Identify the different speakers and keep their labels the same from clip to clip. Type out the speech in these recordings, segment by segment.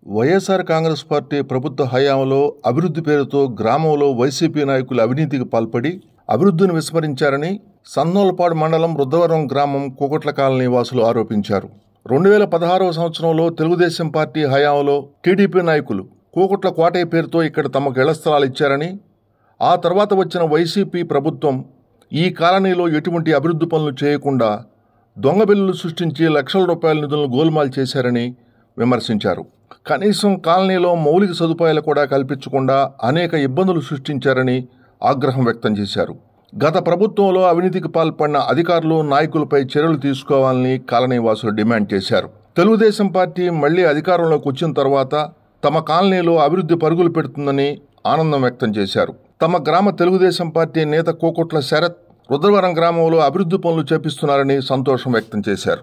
Speaker 1: YSR Congress party ప్రభుత్వ హయాంలో అభివృద్ధి పేరుతో గ్రామంలో వైసీపీ నాయకులు అవినీతికి పాల్పడి అభివృద్ధిని విస్మరించారని సన్నోలపాడు మండలం రుద్దవరం గ్రామం కోకట్ల కాలనీ వాసులు ఆరోపించారు రెండు వేల పదహారవ సంవత్సరంలో తెలుగుదేశం పార్టీ హయాంలో టీడీపీ నాయకులు కోకట్ల కోటయ్య పేరుతో ఇక్కడ తమకు ఇళ్ల స్థలాలు ఇచ్చారని ఆ తర్వాత వచ్చిన వైసీపీ ప్రభుత్వం ఈ కాలనీలో ఎటువంటి అభివృద్ధి పనులు చేయకుండా దొంగ బిల్లులు సృష్టించి లక్షల రూపాయల నిధులను గోల్మాల్ చేశారని విమర్శించారు కనీసం కాలనీలో మౌలిక సదుపాయాలు కూడా కల్పించకుండా అనేక ఇబ్బందులు సృష్టించారని ఆగ్రహం వ్యక్తం చేశారు గత ప్రభుత్వంలో అవినీతికి పాల్పడిన అధికారులు నాయకులపై చర్యలు తీసుకోవాలని కాలనీ వాసులు డిమాండ్ చేశారు తెలుగుదేశం పార్టీ మళ్లీ అధికారంలోకి వచ్చిన తర్వాత తమ కాలనీలో అభివృద్ధి పరుగులు పెడుతుందని ఆనందం వ్యక్తం చేశారు తమ గ్రామ తెలుగుదేశం పార్టీ నేత కోకొట్ల శరత్ రుద్రవరం గ్రామంలో అభివృద్ధి పనులు చేపిస్తున్నారని సంతోషం వ్యక్తం చేశారు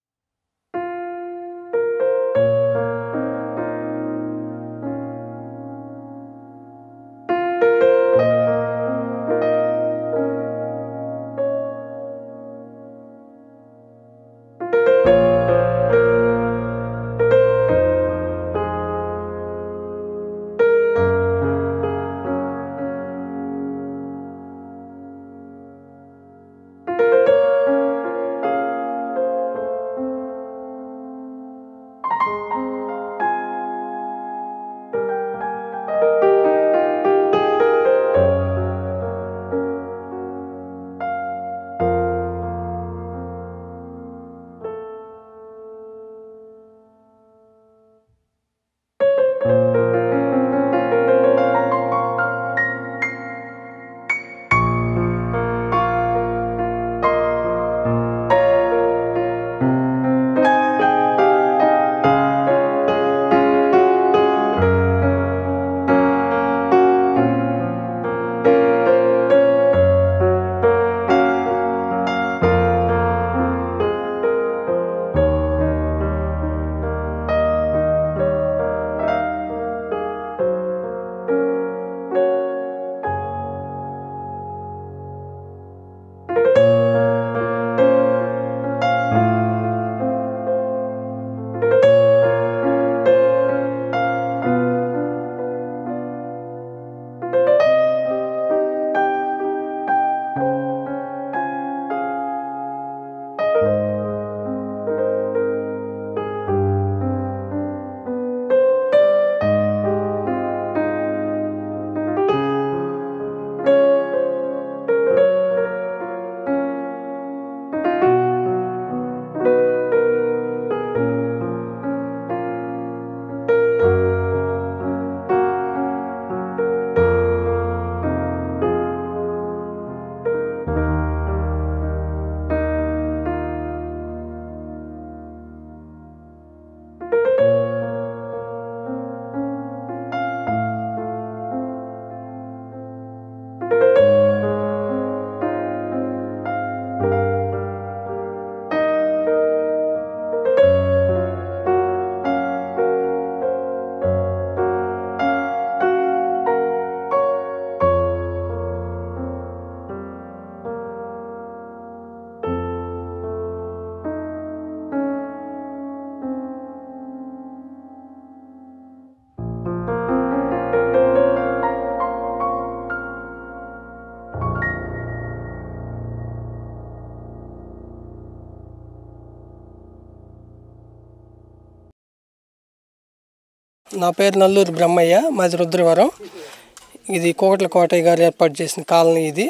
Speaker 2: నా పేరు నల్లూరు బ్రహ్మయ్య మాది రుద్రవరం ఇది కోకట్ల కోటయ్య గారు ఏర్పాటు చేసిన కాలనీ ఇది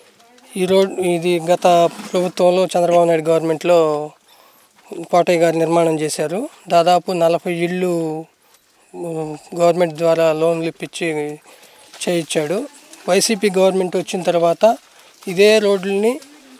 Speaker 2: ఈ రోడ్ ఇది గత ప్రభుత్వంలో చంద్రబాబు నాయుడు గవర్నమెంట్లో కోటయ్య గారు నిర్మాణం చేశారు దాదాపు నలభై ఇళ్ళు ఉమ్, గవర్నమెంట్ ద్వారా లోన్లు ఇప్పించి చేయించాడు వైసీపీ గవర్నమెంట్ వచ్చిన తర్వాత ఇదే రోడ్లని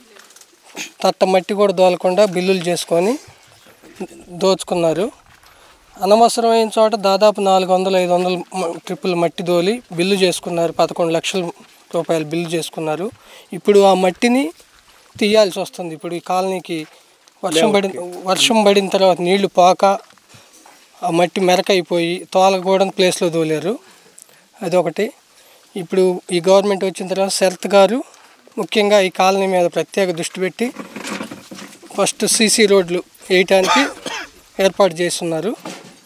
Speaker 2: తట్ట మట్టి కూడా దోలకుండా బిల్లులు చేసుకొని దోచుకున్నారు అనవసరమైన చోట దాదాపు నాలుగు వందలు ఐదు వందల మ- ట్రిప్పులు మట్టి దోలి బిల్లు చేసుకున్నారు పదకొండు లక్షల రూపాయలు బిల్లు చేసుకున్నారు ఇప్పుడు ఆ మట్టిని తీయాల్సి వస్తుంది ఇప్పుడు ఈ కాలనీకి వర్షం పడిన వర్షం పడిన తర్వాత నీళ్లు పోక ఆ మట్టి మెరకైపోయి తోలకూడని ప్లేస్లో దోలారు అదొకటి ఇప్పుడు ఈ గవర్నమెంట్ వచ్చిన తర్వాత శరత్ గారు ముఖ్యంగా ఈ కాలనీ మీద ప్రత్యేక దృష్టి పెట్టి ఫస్ట్ సీసీ రోడ్లు వేయటానికి ఏర్పాటు చేస్తున్నారు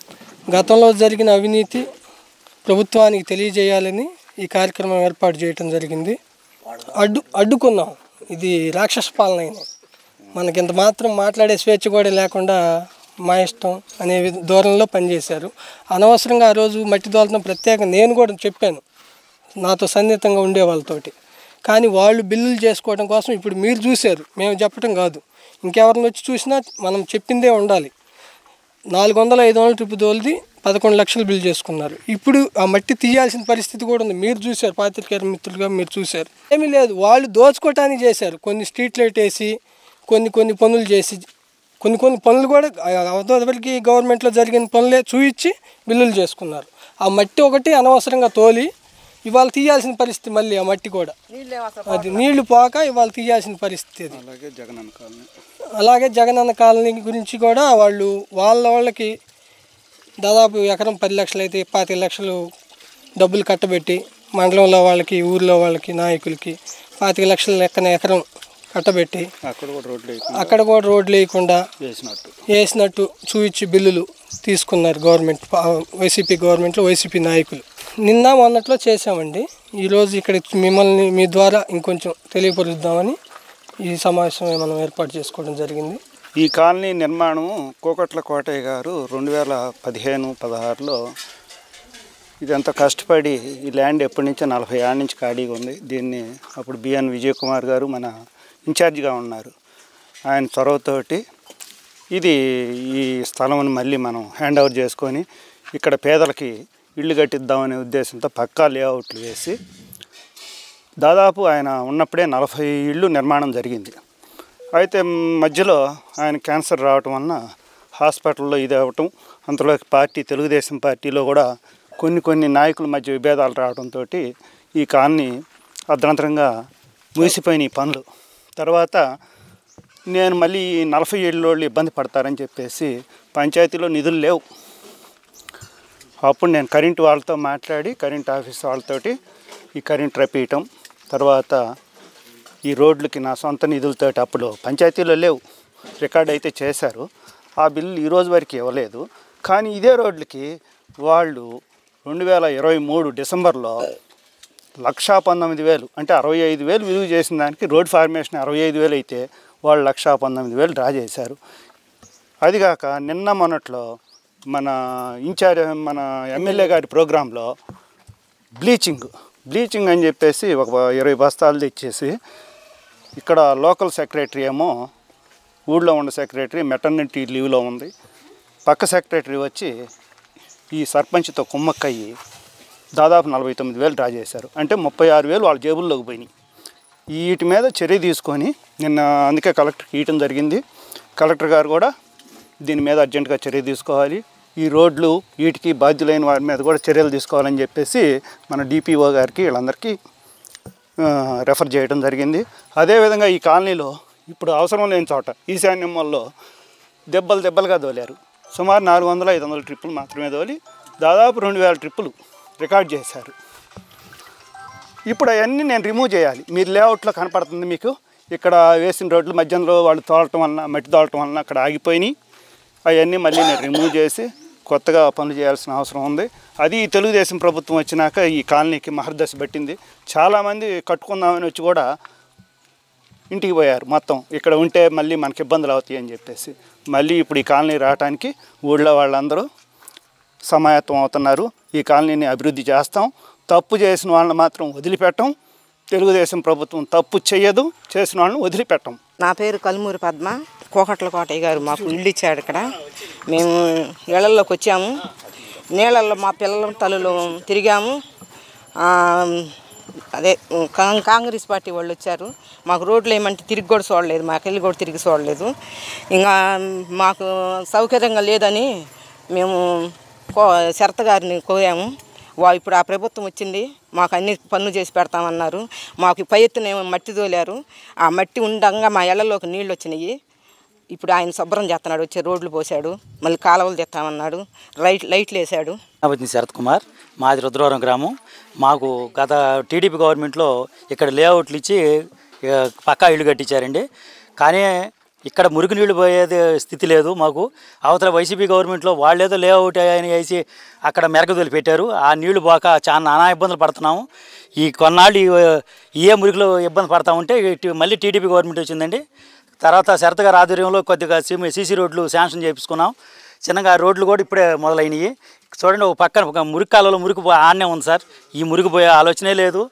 Speaker 2: గతంలో జరిగిన అవినీతి ప్రభుత్వానికి తెలియజేయాలని ఈ కార్యక్రమం ఏర్పాటు చేయటం జరిగింది అడ్డు అడ్డుకున్నాం ఇది రాక్షస పాలన అయిన మనకి ఇంత మాత్రం మాట్లాడే స్వేచ్ఛ కూడా లేకుండా మా ఇష్టం అనే విధ- ధోరణిలో పనిచేశారు అనవసరంగా ఆ రోజు మట్టి దోలతం ప్రత్యేక నేను కూడా చెప్పాను నాతో సన్నిహితంగా ఉండే వాళ్ళతోటి కానీ వాళ్ళు బిల్లులు చేసుకోవడం కోసం ఇప్పుడు మీరు చూశారు మేము చెప్పడం కాదు ఇంకెవరిని వచ్చి చూసినా మనం చెప్పిందే ఉండాలి నాలుగు వందల ఐదు వందల ట్రిప్ తోలిది పదకొండు లక్షలు బిల్ చేసుకున్నారు ఇప్పుడు ఆ మట్టి తీయాల్సిన పరిస్థితి కూడా ఉంది మీరు చూశారు పాత్రికేయ మిత్రులుగా మీరు చూశారు ఏమీ లేదు వాళ్ళు దోచుకోవటానికి చేశారు కొన్ని స్ట్రీట్ లైట్ వేసి కొన్ని కొన్ని పనులు చేసి కొన్ని కొన్ని పనులు కూడా అవతలకి గవర్నమెంట్లో జరిగిన పనులే చూయించి బిల్లులు చేసుకున్నారు ఆ మట్టి ఒకటి అనవసరంగా తోలి ఇవాళ తీయాల్సిన పరిస్థితి మళ్ళీ ఆ మట్టి కూడా అది నీళ్లు పోక ఇవాళ తీయాల్సిన పరిస్థితి అది
Speaker 3: అలాగే జగనన్న కాలనీ
Speaker 2: అలాగే జగనన్న కాలనీ గురించి కూడా వాళ్ళు వాళ్ళ వాళ్ళకి దాదాపు ఎకరం పది లక్షలు అయితే పాతిక లక్షలు డబ్బులు కట్టబెట్టి మండలంలో వాళ్ళకి ఊర్లో వాళ్ళకి నాయకులకి పాతిక లక్షల లెక్కన ఎకరం కట్టబెట్టి
Speaker 3: అక్కడ కూడా రోడ్లు వేయకుండా
Speaker 2: అక్కడ కూడా రోడ్లు వేయకుండా
Speaker 3: వేసినట్టు
Speaker 2: వేసినట్టు చూపించి బిల్లులు తీసుకున్నారు గవర్నమెంట్ పా- వైసీపీ గవర్నమెంట్లో వైసీపీ నాయకులు నిన్న మొన్నట్లో చేసామండి ఈరోజు ఇక్కడ మిమ్మల్ని మీ ద్వారా ఇంకొంచెం తెలియపరుద్దామని ఈ సమావేశం మనం ఏర్పాటు చేసుకోవడం జరిగింది
Speaker 3: ఈ కాలనీ నిర్మాణం కోకట్ల కోటయ్య గారు రెండు వేల పదిహేను పదహారులో ఇదంతా కష్టపడి ఈ ల్యాండ్ ఎప్పటి నుంచో నలభై ఏళ్ళ నుంచి ఖాళీగా ఉంది దీన్ని అప్పుడు బిఎన్ విజయ్ కుమార్ గారు మన ఇన్ఛార్జిగా ఉన్నారు ఆయన చొరవతోటి ఇది ఈ స్థలం మళ్ళీ మనం హ్యాండ్ ఓవర్ చేసుకొని ఇక్కడ పేదలకి ఇల్లు కట్టిద్దామనే ఉద్దేశంతో పక్కా లేఅవుట్లు వేసి దాదాపు ఆయన ఉన్నప్పుడే నలభై ఇళ్ళు నిర్మాణం జరిగింది అయితే మధ్యలో ఆయన క్యాన్సర్ రావటం వలన హాస్పిటల్లో ఇది అవ్వటం అంతలో పార్టీ తెలుగుదేశం పార్టీలో కూడా కొన్ని కొన్ని నాయకుల మధ్య విభేదాలు రావడంతో ఈ కాలనీ అర్ధంతరంగా ముగిసిపోయిన ఈ పనులు తర్వాత నేను మళ్ళీ ఈ నలభై ఏళ్ళు వాళ్ళు ఇబ్బంది పడతారని చెప్పేసి పంచాయతీలో నిధులు లేవు అప్పుడు నేను కరెంట్ వాళ్ళతో మాట్లాడి కరెంట్ ఆఫీస్ వాళ్ళతోటి ఈ కరెంట్ రప్పియటం తర్వాత ఈ రోడ్లకి నా సొంత నిధులతోటి అప్పుడు పంచాయతీలో లేవు రికార్డ్ అయితే చేశారు ఆ బిల్లు ఈ రోజు వరకు ఇవ్వలేదు కానీ ఇదే రోడ్లకి వాళ్ళు రెండు వేల ఇరవై మూడు డిసెంబర్లో లక్షా పంతొమ్మిది వేలు అంటే అరవై ఐదు వేలు విలువ చేసిన దానికి రోడ్ ఫార్మేషన్ అరవై ఐదు వేలు అయితే వాళ్ళు లక్షా పంతొమ్మిది వేలు డ్రా చేశారు అదిగాక నిన్న మొన్నట్లో మన ఇన్ఛార్జ్ మన ఎమ్మెల్యే గారి ప్రోగ్రాంలో బ్లీచింగ్ బ్లీచింగ్ అని చెప్పేసి ఒక ఇరవై బస్తాలు తెచ్చేసి ఇక్కడ లోకల్ సెక్రటరీ ఏమో ఊళ్ళో ఉన్న సెక్రటరీ మెటర్నిటీ లీవ్లో ఉంది పక్క సెక్రటరీ వచ్చి ఈ సర్పంచ్తో కుమ్మక్కయ్యి దాదాపు నలభై తొమ్మిది వేలు డ్రా చేశారు అంటే ముప్పై ఆరు వేలు వాళ్ళ జేబుల్లోకి పోయినాయి వీటి మీద చర్య తీసుకొని నిన్న అందుకే కలెక్టర్కి ఇవ్వటం జరిగింది కలెక్టర్ గారు కూడా దీని మీద అర్జెంటుగా చర్య తీసుకోవాలి ఈ రోడ్లు వీటికి బాధ్యులైన వారి మీద కూడా చర్యలు తీసుకోవాలని చెప్పేసి మన డిపిఓ గారికి వీళ్ళందరికీ ఆ, రెఫర్ చేయడం జరిగింది అదేవిధంగా ఈ కాలనీలో ఇప్పుడు అవసరం లేని చోట ఈశాన్యం వల్ల దెబ్బలు దెబ్బలుగా దోలారు సుమారు నాలుగు వందల ఐదు వందల ట్రిప్పులు మాత్రమే దోలి దాదాపు రెండు వేల ట్రిప్పులు రికార్డ్ చేశారు ఇప్పుడు అవన్నీ నేను రిమూవ్ చేయాలి మీరు లేఅవుట్లో కనపడుతుంది మీకు ఇక్కడ వేసిన రోడ్ల మధ్యలో వాళ్ళు తోలటం వలన మట్టి తోలటం వలన అక్కడ ఆగిపోయినాయి అవన్నీ మళ్ళీ నేను రిమూవ్ చేసి కొత్తగా పనులు చేయాల్సిన అవసరం ఉంది అది ఈ తెలుగుదేశం ప్రభుత్వం వచ్చినాక ఈ కాలనీకి మహర్దశ పట్టింది చాలామంది కట్టుకుందామని వచ్చి కూడా ఇంటికి పోయారు మొత్తం ఇక్కడ ఉంటే మళ్ళీ మనకి ఇబ్బందులు అవుతాయి అని చెప్పేసి మళ్ళీ ఇప్పుడు ఈ కాలనీ రావడానికి ఊళ్ళో వాళ్ళందరూ సమాయత్తం అవుతున్నారు ఈ కాలనీని అభివృద్ధి చేస్తాం తప్పు చేసిన వాళ్ళని మాత్రం వదిలిపెట్టం తెలుగుదేశం ప్రభుత్వం తప్పు చేయదు చేసిన వాళ్ళని వదిలిపెట్టం
Speaker 4: నా పేరు కల్మూరి పద్మ కోకట్ల కోటయ్య గారు మాకు ఇల్లు ఇచ్చాడు ఇక్కడ మేము ఇళ్లలోకి వచ్చాము నీళ్ళల్లో మా పిల్లల తల్లులు తిరిగాము ఆ, అదే కాంగ్- కాంగ్రెస్ పార్టీ వాళ్ళు వచ్చారు మాకు రోడ్లు ఏమంటే తిరిగి కూడా చూడలేదు మాకు వెళ్ళి కూడా తిరిగి చూడలేదు ఇంకా మాకు సౌకర్యంగా లేదని మేము కో శరత గారిని కోరాము వా ఇప్పుడు ఆ ప్రభుత్వం వచ్చింది మాకు అన్ని పనులు చేసి పెడతామన్నారు మాకు పై ఎత్తున ఏమో మట్టి తోలారు ఆ మట్టి ఉండంగా మా ఇళ్లలోకి నీళ్ళు వచ్చినాయి ఇప్పుడు ఆయన శుభ్రం చేస్తున్నాడు వచ్చి రోడ్లు పోసాడు మళ్ళీ కాలువలు తెస్తామన్నాడు లైట్ లైట్లు వేసాడు
Speaker 5: వచ్చింది శరత్ కుమార్ మాది రుద్రవరం గ్రామం మాకు గత టీడీపీ గవర్నమెంట్లో ఇక్కడ లేఅవుట్లు ఇచ్చి ఇక పక్కా ఇల్లు కట్టించారండి కానీ ఇక్కడ మురికి నీళ్లు పోయేది స్థితి లేదు మాకు అవతల వైసీపీ గవర్నమెంట్లో వాళ్ళేదో లేఅవుట్ అని వేసి అక్కడ మెరగదొలి పెట్టారు ఆ నీళ్లు పోక చాలా నానా ఇబ్బందులు పడుతున్నాము ఈ కొన్నాళ్ళు ఈ- ఏ మురికిలో ఇబ్బంది పడతా ఉంటే ఇటు మళ్ళీ టీడీపీ గవర్నమెంట్ వచ్చిందండి తర్వాత శరత్ గారి ఆధ్వర్యంలో కొద్దిగా సీసీ రోడ్లు శాంక్షన్ చేయించుకున్నాం చిన్నగా రోడ్లు కూడా ఇప్పుడే మొదలైనవి చూడండి ఒక పక్కన ఒక మురికి కాలంలో మురికి పో- ఆడనే ఉంది సార్ ఈ మురికి పోయే ఆలోచనే లేదు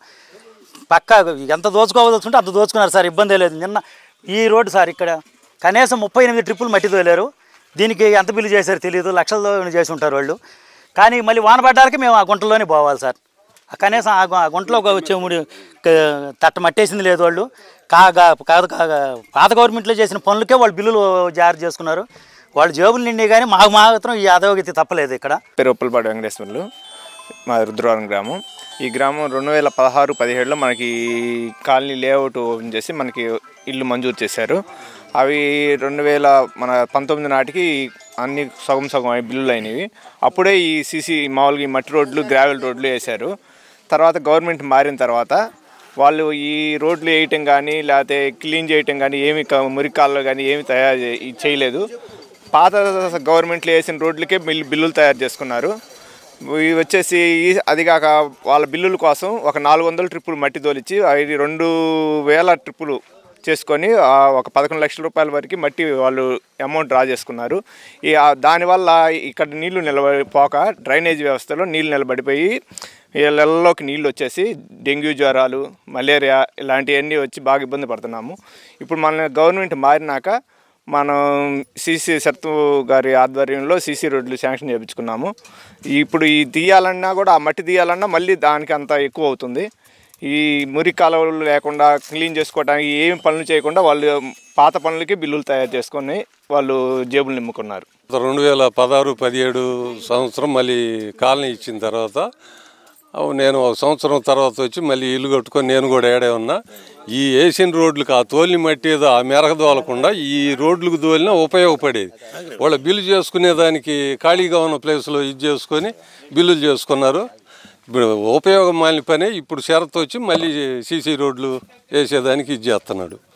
Speaker 5: పక్క ఎంత దోచుకోవాల్సి అంత దోచుకున్నారు సార్ ఇబ్బంది లేదు నిన్న ఈ రోడ్డు సార్ ఇక్కడ కనీసం ముప్పై ఎనిమిది ట్రిప్పులు మట్టి తోలారు దీనికి ఎంత బిల్లు చేశారో తెలియదు లక్షలతో చేసి ఉంటారు వాళ్ళు కానీ మళ్ళీ వాన పడ్డానికి మేము ఆ గుంటలోనే పోవాలి సార్ ఆ కనీసం ఆ గు- ఆ గుంటలో ఒక వచ్చే ముడి క- తట్ట మట్టేసింది లేదు వాళ్ళు కాగా కాదు కాగా పాత గవర్నమెంట్లో చేసిన పనులకే వాళ్ళు బిల్లులు జారీ చేసుకున్నారు వాళ్ళు జేబులు నిండి కానీ మాకు మాత్రం ఈ అధోగతి తప్పలేదు ఇక్కడ
Speaker 6: పేరు ఉప్పలపాడు వెంకటేశ్వర్లు మా రుద్రవరం గ్రామం ఈ గ్రామం రెండు వేల పదహారు పదిహేడులో మనకి కాలనీ లేఅవుట్ ఓపెన్ చేసి మనకి ఇల్లు మంజూరు చేశారు అవి రెండు వేల మన పంతొమ్మిది నాటికి అన్ని సగం సగం అయి బిల్లులు అయినవి అప్పుడే ఈ సీసీ మామూలుగా ఈ మట్టి రోడ్లు గ్రావెల్ రోడ్లు వేశారు తర్వాత గవర్నమెంట్ మారిన తర్వాత వాళ్ళు ఈ రోడ్లు వేయటం కానీ లేకపోతే క్లీన్ చేయటం కానీ ఏమి క- మురికాల్లో కానీ ఏమి తయారు చే- చేయలేదు పాత గవర్నమెంట్లో వేసిన రోడ్లకే బిల్ బిల్లులు తయారు చేసుకున్నారు ఇవి వచ్చేసి ఈ- అది కాక వాళ్ళ బిల్లుల కోసం ఒక నాలుగు వందల ట్రిప్పులు మట్టి తోలిచ్చి అవి రెండు వేల ట్రిప్పులు చేసుకొని ఆ ఒక పదకొండు లక్షల రూపాయల వరకు మట్టి వాళ్ళు అమౌంట్ డ్రా చేసుకున్నారు ఈ ఆ దానివల్ల ఇక్కడ నీళ్లు నిలబడి పోక డ్రైనేజ్ వ్యవస్థలో నీళ్లు నిలబడిపోయి ఇళ్ళల్లోకి నీళ్ళు వచ్చేసి డెంగ్యూ జ్వరాలు మలేరియా ఇలాంటివన్నీ వచ్చి బాగా ఇబ్బంది పడుతున్నాము ఇప్పుడు మన గవర్నమెంట్ మారినాక మనం సీసీ సర్తు గారి ఆధ్వర్యంలో సీసీ రోడ్లు శాంక్షన్ చేయించుకున్నాము ఇప్పుడు ఈ తీయాలన్నా కూడా ఆ మట్టి తీయాలన్నా మళ్ళీ దానికి అంత ఎక్కువ అవుతుంది ఈ మురికి కాలువలు లేకుండా క్లీన్ చేసుకోవడానికి ఏం పనులు చేయకుండా వాళ్ళు పాత పనులకి బిల్లులు తయారు చేసుకొని వాళ్ళు జేబులు నింపుకున్నారు
Speaker 7: రెండు వేల పదహారు పదిహేడు సంవత్సరం మళ్ళీ కాలనీ ఇచ్చిన తర్వాత అవు నేను ఒక సంవత్సరం తర్వాత వచ్చి మళ్ళీ ఇల్లు కట్టుకొని నేను కూడా ఏడే ఉన్నా ఈ వేసిన రోడ్లకు ఆ తోలిని మట్టి ఏదో ఆ మెరక దోలకుండా ఈ రోడ్లకు దోలినా ఉపయోగపడేది వాళ్ళ బిల్లు చేసుకునే దానికి ఖాళీగా ఉన్న ప్లేస్లో ఇది చేసుకొని బిల్లులు చేసుకున్నారు ఇప్పుడు ఉపయోగం మాలిన పని ఇప్పుడు షరత్ వచ్చి మళ్ళీ సీసీ రోడ్లు వేసేదానికి ఇది చేస్తున్నాడు